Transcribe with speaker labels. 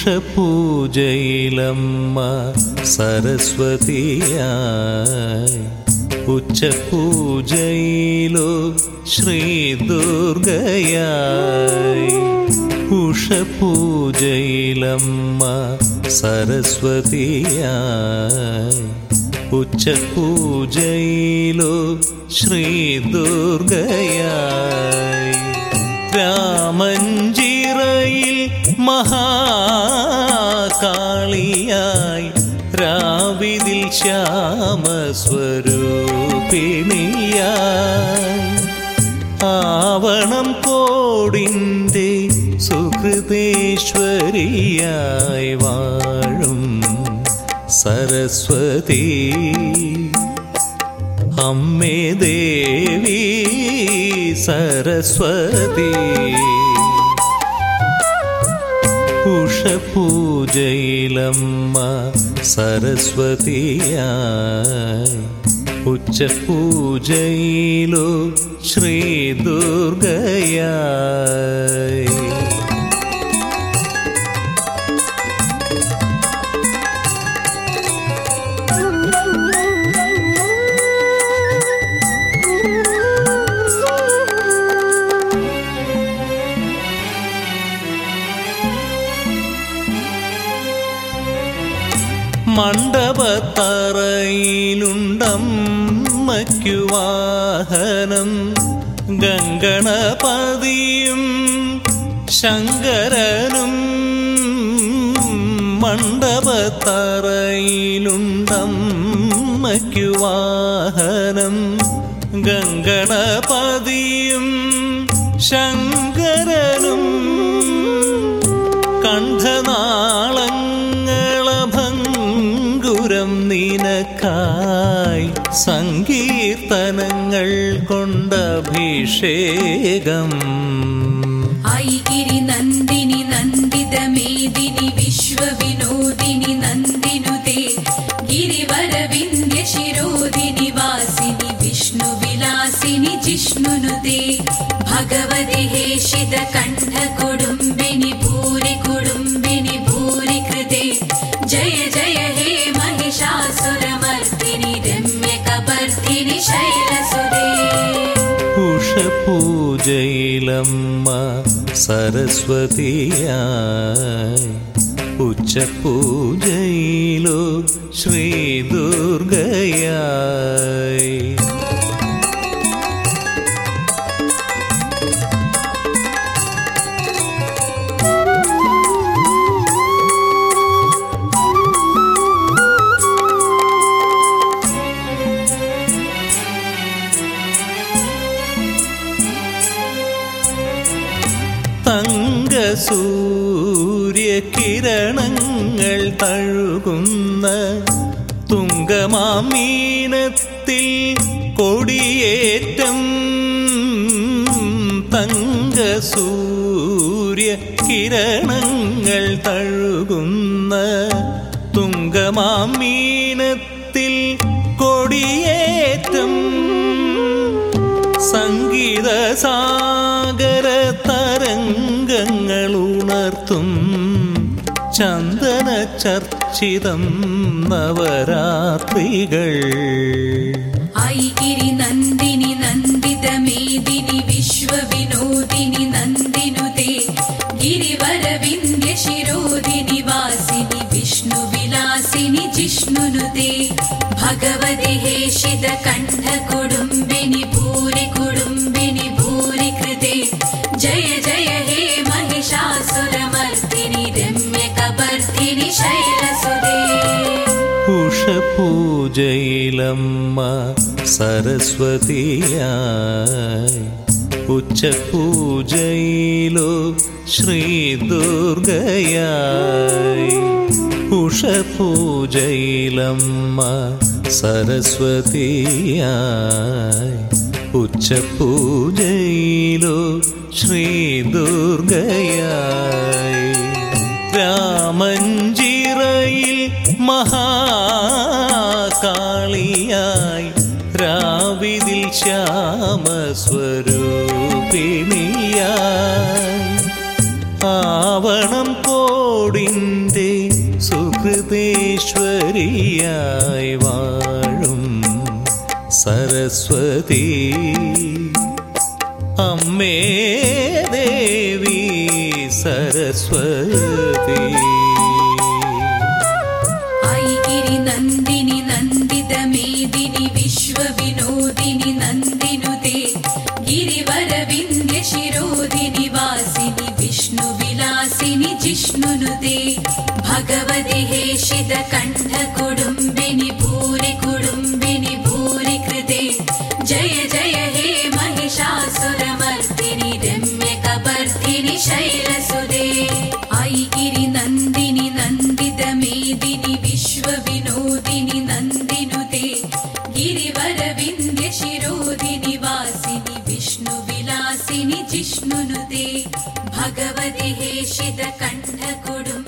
Speaker 1: ഉഷപൂജയിലമ്മ സരസ്വതിയായി ഉച്ചപൂജയിലോ ശ്രീ ദുർഗയായി ഉഷപൂജയിലമ്മ സരസ്വതിയായി ഉച്ചപൂജയിലോ ശ്രീ ദുർഗയായി രാമഞ്ചിറയിൽ മഹാകാളിയായി രാവിതിൽ ശ്യാമസ്വരൂപിണിയായി ആവണം കോടിൻ്റെ സുഹൃതേശ്വരിയായി വാഴും സരസ്വതി അമ്മേ ദേവി സരസ്വതി ഉഷപൂജയിലമ്മ സരസ്വതിയായി ഉച്ചപൂജയിലോ ശ്രീ ദുർഗയായി മണ്ഡപത്തറയിലുണ്ടമ്മയ്ക്കു വാഹനം ഗംഗണപതിയും ശങ്കരനും മണ്ഡപത്തറയിലുണ്ടമ്മയ്ക്കു വാഹനം ഗംഗണപതിയും ശങ്കരനും കണ്ഠനാളങ്ങളഭങ്കുരം നിനക്കായി സങ്കീർത്തനങ്ങൾ കൊണ്ടഭിഷേകം
Speaker 2: ഐഗിരി നന്ദിനി നന്ദിത മേദിനി വിശ്വവിനോദിനി നന്ദിനുതേ ഗിരിവര വിന്ധ്യ ശിരോദിനി വാസിനി വിഷ്ണു വിലാസിനി ജിഷ്ണുനുതേ ഭഗവതി ഹേഷിത കണ്ഠ കുടുംബിനി ഭൂരി കുടുംബിനി ഭൂരി കൃതേ ജയ ജയ ഹേ महिषासुरमर्दिनि रम्यकपर्दिनि शैलसुरे
Speaker 1: ഉഷപൂജയിലമ്മ സരസ്വതിയായി ഉച്ചപൂജയിലോ ശ്രീ ദുർഗയായി തങ്കസൂര്യകിരണങ്ങൾ തഴുകുന്ന തുങ്കമാമീനത്തിൽ കൊടിയേറ്റം തങ്കസൂര്യകിരണങ്ങൾ തഴുകുന്ന തുങ്കമാമീനത്തിൽ കൊടിയേറ്റം സംഗീത സാഗര തരംഗങ്ങൾ ഉണർത്തും ചന്ദന ചർച്ചിതം നവരാത്രികൾ
Speaker 2: ഐഗിരി നന്ദിനി നന്ദിത മേദിനി വിശ്വവിനോദിനി നന്ദിനുതേ ഗിരിവര വിന്ധ്യ ശിരോദിനി വാസിനി വിഷ്ണു വിലാസിനി ജിഷ്ണുനുതേ ഭഗവതി ഹേഷിത കണ്ഠ കുടുംബിനി ഭൂരി കുടുംബിനി ഭൂരി കൃതേ ജയ ജയ ഹേ महिषासुरमर्दिनि रम्यकपर्दिनि शैलसुरे
Speaker 1: ഉഷപൂജയിലമ്മ സരസ്വതിയായി ഉച്ചപൂജയിലോ ശ്രീ ദുർഗയായി ഉഷപൂജയിലമ്മ സരസ്വതിയായി ഉച്ചപൂജയിലോ ശ്രീ ദുർഗയായി രാമഞ്ചിറയിൽ മഹാകാളിയായി രാവിതിൽ ശ്യാമസ്വരൂപിണിയായി ആവണം കോടിൻ്റെ സുഹൃതേശ്വരിയായി വാഴും സരസ്വതി അമ്മേ ദേവി സരസ്വതി
Speaker 2: ഐഗിരി നന്ദിനി നന്ദിത മേദിനി വിശ്വവിനോദിനി നന്ദിനുതേ ഗിരിവര വിന്ധ്യ ശിരോദിനി വാസിനി വിഷ്ണു വിലാസിനി ജിഷ്ണുനുതേ ഭഗവതി ഹേഷിത കണ്ഠ കുടുംബിനി ഭൂരി കുടുംബിനി ഭൂരി കൃതേ ജയ ജയ ഹേ महिषासुरमर्दिनि रम्यकपर्दिनि शैलसुदे ऐगिरि नन्दिनि नन्दित मेदिनि विश्वविनोदिनि नन्दिनुते गिरिवरविन्द्य शिरोदिनि वासिनि विष्णुविलासिनि जिष्णुनुते भगवति हेशित कण्ठकुडुम्